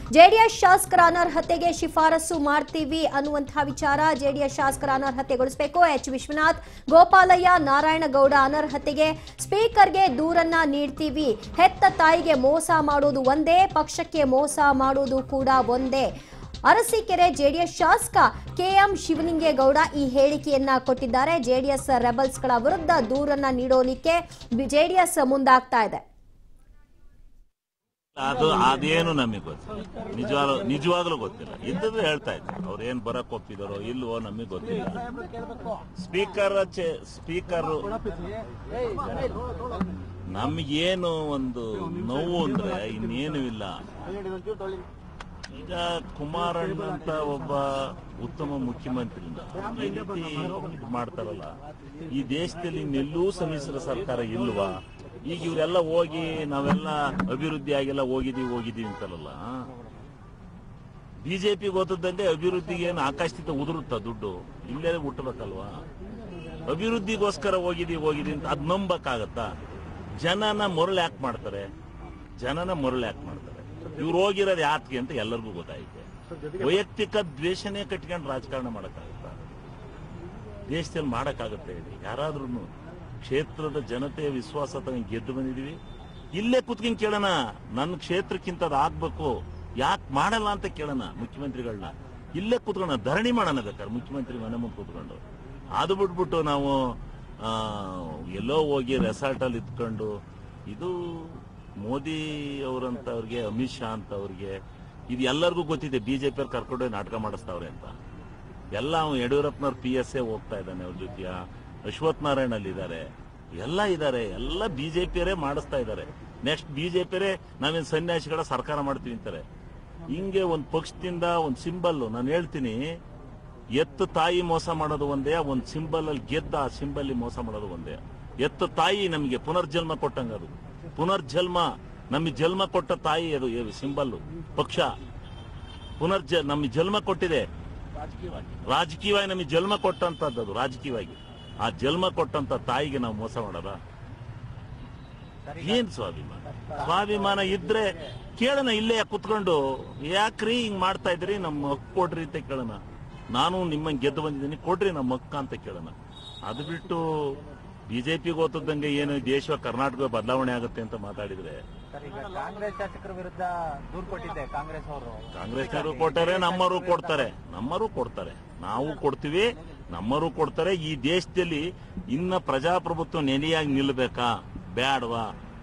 JDS ಶಾಸಕರ ಅನರ್ಹತೆಗೆ ಶಿಫಾರಸು ಮಾಡ್ತೀವಿ ಅನ್ನುವಂತಹ ವಿಚಾರ ಜೆಡಿಎಸ್ ಶಾಸಕರ ಅನರ್ಹತೆಗೊಳಿಸಬೇಕು ಎಚ್ ವಿಶ್ವನಾಥ್ ಗೋಪಾಲಯ್ಯ ನಾರಾಯಣಗೌಡ ಅನರ್ಹತೆಗೆ ಸ್ಪೀಕರ್ಗೆ ದೂರನ್ನ ನೀಡ್ತೀವಿ ಹೆತ್ತ ತಾಯಿಗೆ ಮೋಸ ಮಾಡೋದು ಒಂದೇ ಪಕ್ಷಕ್ಕೆ ಮೋಸ ಮಾಡೋದು ಕೂಡ ಒಂದೇ ಅರಸೀಕೆರೆ ಜೆಡಿಎಸ್ ಶಾಸಕ ಕೆಎಂ ಶಿವಲಿಂಗೇಗೌಡ ಈ ಹೇಳಿಕೆಯನ್ನ ಕೊಟ್ಟಿದ್ದಾರೆ ಜೆಡಿಎಸ್ ರೆಬಲ್ಸ್ಗಳ ವಿರುದ್ಧ ದೂರನ್ನ ನೀಡೋಲಿಕ್ಕೆ ಜೆಡಿಎಸ್ ಮುಂದಾಗ್ತಾ ಇದೆ ಅದು ಅದೇನು ನಮಗೆ ಗೊತ್ತಿಲ್ಲ ನಿಜವಾಗ್ಲೂ ನಿಜವಾಗ್ಲೂ ಗೊತ್ತಿಲ್ಲ ಇದ್ದದ್ದು ಹೇಳ್ತಾ ಇದ್ರು ಅವ್ರು ಏನ್ ಬರಕ್ ಒಪ್ಪಿದಾರೋ ಇಲ್ವೋ ನಮಗೆ ಗೊತ್ತಿಲ್ಲ ಸ್ಪೀಕರ್ ಸ್ಪೀಕರ್ ನಮಗೇನು ಒಂದು ನೋವು ಅಂದ್ರೆ ಇನ್ನೇನು ಇಲ್ಲ ಈಗ ಕುಮಾರಣ್ಣ ಅಂತ ಒಬ್ಬ ಉತ್ತಮ ಮುಖ್ಯಮಂತ್ರಿ ಈ ರೀತಿ ಇದ್ ಮಾಡ್ತಾರಲ್ಲ ಈ ದೇಶದಲ್ಲಿ ಇನ್ನೆಲ್ಲೂ ಸಮ್ಮಿಶ್ರ ಸರ್ಕಾರ ಇಲ್ವಾ ಈಗ ಇವರೆಲ್ಲ ಹೋಗಿ ನಾವೆಲ್ಲ ಅಭಿವೃದ್ಧಿ ಆಗಿಲ್ಲ ಹೋಗಿದೀವಿ ಹೋಗಿದೀವಿ ಅಂತಲ್ಲ ಬಿಜೆಪಿ ಗೊತ್ತದಂಗೆ ಅಭಿವೃದ್ಧಿಗೆ ಏನು ಆಕಾಶದಿಂದ ಉದುರುತ್ತ ದುಡ್ಡು ಇಲ್ಲೇ ಹುಟ್ಟಬೇಕಲ್ವಾ ಅಭಿವೃದ್ಧಿಗೋಸ್ಕರ ಹೋಗಿದೀವಿ ಹೋಗಿದೀವಿ ಅಂತ ಅದ್ ನಂಬಕ್ಕಾಗತ್ತಾ ಜನನ ಮರಳು ಯಾಕೆ ಮಾಡ್ತಾರೆ ಜನನ ಮರಳು ಯಾಕೆ ಮಾಡ್ತಾರೆ ಇವ್ರು ಹೋಗಿರೋದು ಯಾತ್ಗೆ ಅಂತ ಎಲ್ಲರಿಗೂ ಗೊತ್ತಾಯ್ತು ವೈಯಕ್ತಿಕ ದ್ವೇಷನೇ ಕಟ್ಕೊಂಡು ರಾಜಕಾರಣ ಮಾಡಕ್ಕಾಗತ್ತಾ ದೇಶದಲ್ಲಿ ಮಾಡಕ್ಕಾಗತ್ತೆ ಹೇಳಿ ಯಾರಾದ್ರೂ ಕ್ಷೇತ್ರದ ಜನತೆಯ ವಿಶ್ವಾಸ ತಗೊಂಡು ಗೆದ್ದು ಬಂದಿದೀವಿ ಇಲ್ಲೇ ಕುತ್ಕೊಂಡ್ ಕೇಳೋಣ ನನ್ನ ಕ್ಷೇತ್ರಕ್ಕಿಂತ ಅದು ಆಗ್ಬೇಕು ಯಾಕೆ ಮಾಡಲ್ಲ ಅಂತ ಕೇಳೋಣ ಮುಖ್ಯಮಂತ್ರಿಗಳನ್ನ ಇಲ್ಲೇ ಕುತ್ಕೋಣ ಧರಣಿ ಮಾಡೋಣ ಬೇಕಾದ್ರೆ ಮುಖ್ಯಮಂತ್ರಿ ಮನೆ ಮುಂದೆ ಕೂತ್ಕೊಂಡು ಅದು ಬಿಟ್ಬಿಟ್ಟು ನಾವು ಆ, ಎಲ್ಲೋ ಹೋಗಿ ರೆಸಾರ್ಟ್ ಅಲ್ಲಿ ಇದ್ಕೊಂಡು ಇದು ಮೋದಿ ಅವರಂತವ್ರಿಗೆ ಅಮಿತ್ ಶಾ ಅಂತವ್ರಿಗೆ ಇದು ಎಲ್ಲರಿಗೂ ಗೊತ್ತಿದೆ ಬಿಜೆಪಿ ಅವ್ರು ಕರ್ಕೊಂಡೋಗಿ ನಾಟಕ ಮಾಡಿಸ್ತಾವ್ರೆ ಅಂತ ಎಲ್ಲ ಅವ್ನು ಯಡಿಯೂರಪ್ಪನವ್ರ ಪಿ ಎಸ್ ಎ ಹೋಗ್ತಾ ಇದ್ದಾನೆ ಅವ್ರ ಜೊತೆಯ ಅಶ್ವಥ್ ನಾರಾಯಣ್ ಅಲ್ಲಿ ಇದ್ದಾರೆ ಎಲ್ಲ ಇದ್ದಾರೆ ಎಲ್ಲ ಬಿಜೆಪಿಯರೇ ಮಾಡಿಸ್ತಾ ಇದ್ದಾರೆ ನೆಕ್ಸ್ಟ್ ಬಿಜೆಪಿಯರೇ ನಾವೇನ್ ಸನ್ಯಾಸಿಗಳ ಸರ್ಕಾರ ಮಾಡ್ತೀವಿ ಅಂತಾರೆ ಹಿಂಗೆ ಒಂದ್ ಪಕ್ಷದಿಂದ ಒಂದ್ ಸಿಂಬಲ್ ನಾನು ಹೇಳ್ತೀನಿ ಎತ್ತು ತಾಯಿ ಮೋಸ ಮಾಡೋದು ಒಂದೇ ಒಂದ್ ಸಿಂಬಲ್ ಅಲ್ಲಿ ಗೆದ್ದ ಆ ಸಿಂಬಲ್ ಮೋಸ ಮಾಡೋದು ಒಂದೇ ಎತ್ತು ತಾಯಿ ನಮಗೆ ಪುನರ್ಜನ್ಮ ಕೊಟ್ಟಂಗ ಅದು ಪುನರ್ಜನ್ಮ ನಮಗೆ ಜನ್ಮ ಕೊಟ್ಟ ತಾಯಿ ಅದು ಸಿಂಬಲ್ ಪಕ್ಷ ಪುನರ್ಜ ನಮಗೆ ಜನ್ಮ ಕೊಟ್ಟಿದೆ ರಾಜಕೀಯವಾಗಿ ನಮಗೆ ಜನ್ಮ ಕೊಟ್ಟಂತದ್ದು ಅದು ರಾಜಕೀಯವಾಗಿ ಆ ಜನ್ಮ ಕೊಟ್ಟಂತ ತಾಯಿಗೆ ನಾವು ಮೋಸ ಮಾಡೋದ ಏನ್ ಸ್ವಾಭಿಮಾನ ಸ್ವಾಭಿಮಾನ ಇದ್ರೆ ಕೇಳೋಣ ಇಲ್ಲೇ ಕುತ್ಕೊಂಡು ಯಾಕ್ರಿ ಹಿಂಗ್ ಮಾಡ್ತಾ ಇದ್ರಿ ನಮ್ಮ ಹಕ್ಕು ಕೊಡ್ರಿ ಅಂತ ಕೇಳೋಣ ನಾನು ನಿಮ್ಮಂಗ್ ಗೆದ್ದು ಬಂದಿದ್ದೀನಿ ಕೊಡ್ರಿ ನಮ್ಮ ಹಕ್ಕ ಅಂತ ಕೇಳೋಣ ಅದು ಬಿಟ್ಟು ಬಿಜೆಪಿಗೆ ಓತದಂಗೆ ಏನು ದೇಶ ಕರ್ನಾಟಕ ಬದಲಾವಣೆ ಆಗುತ್ತೆ ಅಂತ ಮಾತಾಡಿದ್ರೆ ಸರ್ ಈಗ ಕಾಂಗ್ರೆಸ್ ಶಾಸಕರ ವಿರುದ್ಧ ದೂರು ಕೊಟ್ಟಿದ್ದೆ ಕಾಂಗ್ರೆಸ್ ಅವರು ಕಾಂಗ್ರೆಸ್ನವರು ಕೊಟ್ಟಾರೆ ನಮ್ಮವರು ಕೊಡ್ತಾರೆ ನಮ್ಮರು ಕೊಡ್ತಾರೆ ನಾವು ಕೊಡ್ತೀವಿ ನಮ್ಮರು ಕೊಡ್ತಾರೆ ಈ ದೇಶದಲ್ಲಿ ಇನ್ನ ಪ್ರಜಾಪ್ರಭುತ್ವ ನೆಲೆಯಾಗಿ ನಿಲ್ಬೇಕಾ ಬ್ಯಾಡ್ವಾ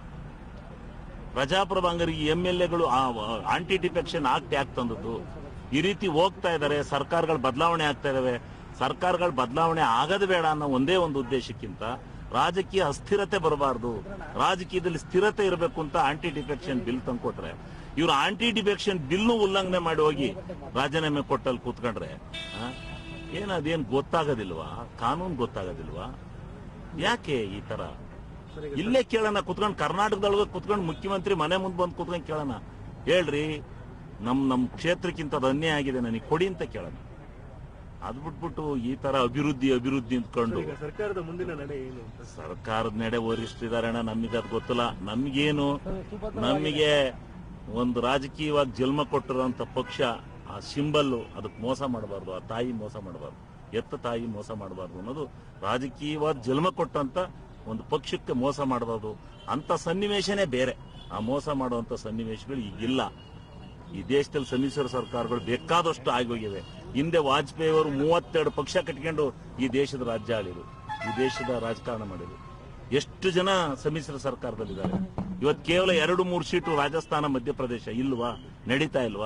ಪ್ರಜಾಪ್ರಭು ಹಂಗಾರಿಗೆ ಎಂ ಎಲ್ ಎಗಳು ಆಂಟಿ ಡಿಫೆಕ್ಷನ್ ಆಕ್ಟ್ ಯಾಕೆ ತಂದದ್ದು ಈ ರೀತಿ ಹೋಗ್ತಾ ಇದಾರೆ ಸರ್ಕಾರಗಳು ಬದಲಾವಣೆ ಆಗ್ತಾ ಇದಾವೆ ಸರ್ಕಾರಗಳು ಬದಲಾವಣೆ ಆಗದು ಬೇಡ ಅನ್ನೋ ಒಂದೇ ಒಂದು ಉದ್ದೇಶಕ್ಕಿಂತ ರಾಜಕೀಯ ಅಸ್ಥಿರತೆ ಬರಬಾರ್ದು ರಾಜಕೀಯದಲ್ಲಿ ಸ್ಥಿರತೆ ಇರಬೇಕು ಅಂತ ಆಂಟಿ ಡಿಫೆಕ್ಷನ್ ಬಿಲ್ ತಂದ್ಕೊಟ್ರೆ ಇವ್ರು ಆಂಟಿ ಡಿಫೆಕ್ಷನ್ ಬಿಲ್ನು ಉಲ್ಲಂಘನೆ ಮಾಡಿ ಹೋಗಿ ರಾಜೀನಾಮೆ ಕೊಟ್ಟಲ್ಲಿ ಕೂತ್ಕೊಂಡ್ರೆ ಆ, ಏನ್ ಅದೇನ್ ಗೊತ್ತಾಗೋದಿಲ್ವಾ ಕಾನೂನು ಗೊತ್ತಾಗೋದಿಲ್ವಾ ಯಾಕೆ ಈ ತರ ಇಲ್ಲೇ ಕೇಳೋಣ ಕುತ್ಕೊಂಡು ಕರ್ನಾಟಕದೊಳಗೆ ಕುತ್ಕೊಂಡು ಮುಖ್ಯಮಂತ್ರಿ ಮನೆ ಮುಂದೆ ಬಂದು ಕುತ್ಕೊಂಡು ಕೇಳೋಣ ಹೇಳ್ರಿ ನಮ್ ನಮ್ ಕ್ಷೇತ್ರಕ್ಕಿಂತ ಅದು ಅನ್ಯಾಯ ಆಗಿದೆ ನನಗೆ ಕೊಡಿ ಅಂತ ಕೇಳೋಣ ಅದ್ ಬಿಟ್ಬಿಟ್ಟು ಈ ತರ ಅಭಿವೃದ್ಧಿ ಅಭಿವೃದ್ಧಿ ಅಂದ್ಕೊಂಡು ಈಗ ಸರ್ಕಾರದ ಮುಂದಿನ ನಡೆ ಏನು ಅಂತ ಸರ್ಕಾರದ ನಡೆ ವರಿಷ್ಠಿದ್ದಾರೆ ಅಣ್ಣ ನಮಗೆ ಅದು ಗೊತ್ತಿಲ್ಲ ನಮ್ಗೇನು ನಮಗೆ ಒಂದು ರಾಜಕೀಯವಾಗಿ ಜನ್ಮ ಕೊಟ್ಟಿರುವಂತ ಪಕ್ಷ ಆ ಸಿಂಬಲ್ಲು ಅದಕ್ಕೆ ಮೋಸ ಮಾಡಬಾರ್ದು ಆ ತಾಯಿ ಮೋಸ ಮಾಡಬಾರ್ದು ಎತ್ತ ತಾಯಿ ಮೋಸ ಮಾಡಬಾರ್ದು ಅನ್ನೋದು ರಾಜಕೀಯವಾದ ಜನ್ಮ ಕೊಟ್ಟಂತ ಒಂದು ಪಕ್ಷಕ್ಕೆ ಮೋಸ ಮಾಡಬಾರ್ದು ಅಂತ ಸನ್ನಿವೇಶನೇ ಬೇರೆ ಆ ಮೋಸ ಮಾಡುವಂತ ಸನ್ನಿವೇಶಗಳು ಈಗಿಲ್ಲ ಈ ದೇಶದಲ್ಲಿ ಸಮ್ಮಿಶ್ರ ಸರ್ಕಾರಗಳು ಬೇಕಾದಷ್ಟು ಆಗೋಗಿವೆ ಹಿಂದೆ ವಾಜಪೇಯಿ ಅವರು ಮೂವತ್ತೆರಡು ಪಕ್ಷ ಕಟ್ಕೊಂಡು ಈ ದೇಶದ ರಾಜ್ಯ ಆಳಿರು ಈ ದೇಶದ ರಾಜಕಾರಣ ಮಾಡಿದ್ರು ಎಷ್ಟು ಜನ ಸಮ್ಮಿಶ್ರ ಸರ್ಕಾರದಲ್ಲಿದ್ದಾರೆ ಇವತ್ತು ಕೇವಲ ಎರಡು ಮೂರು ಸೀಟು ರಾಜಸ್ಥಾನ ಮಧ್ಯಪ್ರದೇಶ ಇಲ್ವಾ ನಡೀತಾ ಇಲ್ವಾ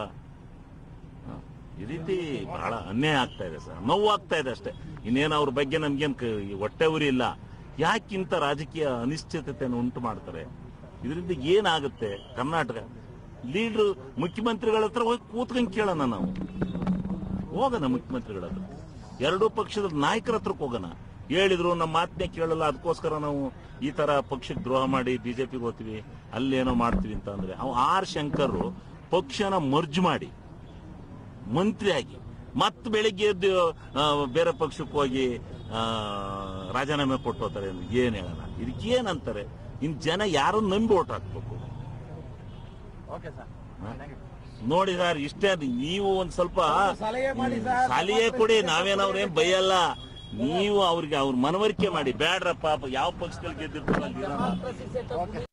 ಹ. ಈ ರೀತಿ ಬಹಳ ಅನ್ಯಾಯ ಆಗ್ತಾ ಇದೆ ಸರ್ ನೋವು ಆಗ್ತಾ ಇದೆ ಅಷ್ಟೇ ಇನ್ನೇನು ಅವ್ರ ಬಗ್ಗೆ ನಮ್ಗೇನ್ ಕ- ಈ ಹೊಟ್ಟೆ ಉರಿ ಇಲ್ಲ ಯಾಕಿಂತ ರಾಜಕೀಯ ಅನಿಶ್ಚಿತತೆಯನ್ನು ಉಂಟು ಮಾಡ್ತಾರೆ ಇದರಿಂದ ಏನಾಗುತ್ತೆ ಕರ್ನಾಟಕ ಲೀಡರ್ ಮುಖ್ಯಮಂತ್ರಿಗಳ ಹತ್ರ ಹೋಗಿ ಕೂತ್ಕೊಂಡ್ ಕೇಳೋಣ ನಾವು ಹೋಗೋಣ ಮುಖ್ಯಮಂತ್ರಿಗಳ ಹತ್ರ ಎರಡೂ ಪಕ್ಷದ ನಾಯಕರ ಹತ್ರಕ್ಕೆ ಹೋಗೋಣ ಹೇಳಿದ್ರು ನಮ್ಮ ಮಾತನ್ನೇ ಕೇಳಲ್ಲ ಅದಕ್ಕೋಸ್ಕರ ನಾವು ಈ ತರ ಪಕ್ಷಕ್ಕೆ ದ್ರೋಹ ಮಾಡಿ ಬಿಜೆಪಿಗೆ ಹೋಗ್ತೀವಿ ಅಲ್ಲೇನೋ ಮಾಡ್ತೀವಿ ಅಂತ ಅಂದ್ರೆ ಅವ್ ಆರ್ ಶಂಕರ್ ಪಕ್ಷನ ಮರ್ಜ್ ಮಾಡಿ ಮಂತ್ರಿ ಆಗಿ ಮತ್ತೆ ಬೆಳಿಗ್ಗೆ ಎದ್ದು ಆ, ಬೇರೆ ಪಕ್ಷಕ್ಕೆ ಹೋಗಿ ಆ, ರಾಜೀನಾಮೆ ಕೊಟ್ಟು ಹೋಗ್ತಾರೆ ಅಂದ್ರೆ ಏನ್ ಹೇಳೋಣ ಇದಕ್ಕೆ ಏನಂತಾರೆ ಇನ್ ಜನ ಯಾರನ್ನ ನಂಬಿ ಓಟ್ ಹಾಕ್ಬೇಕು ಓಕೆ ಸರ್ ಹಾ? ಥ್ಯಾಂಕ್ ಯು ನೋಡಿ ಸರ್ ಇಷ್ಟೇ ಅದು. ನೀವು ಒಂದ್ ಸ್ವಲ್ಪ ಸಲಹೆ ಮಾಡಿ ಸರ್. ಸಲಹೆ ಕೊಡಿ ನಾವೇನ್ ಅವ್ರೇನ್ ಬೈಯಲ್ಲ ನೀವು ಅವ್ರಿಗೆ ಅವ್ರ ಮನವರಿಕೆ ಮಾಡಿ ಬ್ಯಾಡ್ರಪ್ಪ ಯಾವ ಪಕ್ಷದಲ್ಲಿ ಗೆದ್ದಿರ್ತಾರಲ್ಲ ಓಕೆ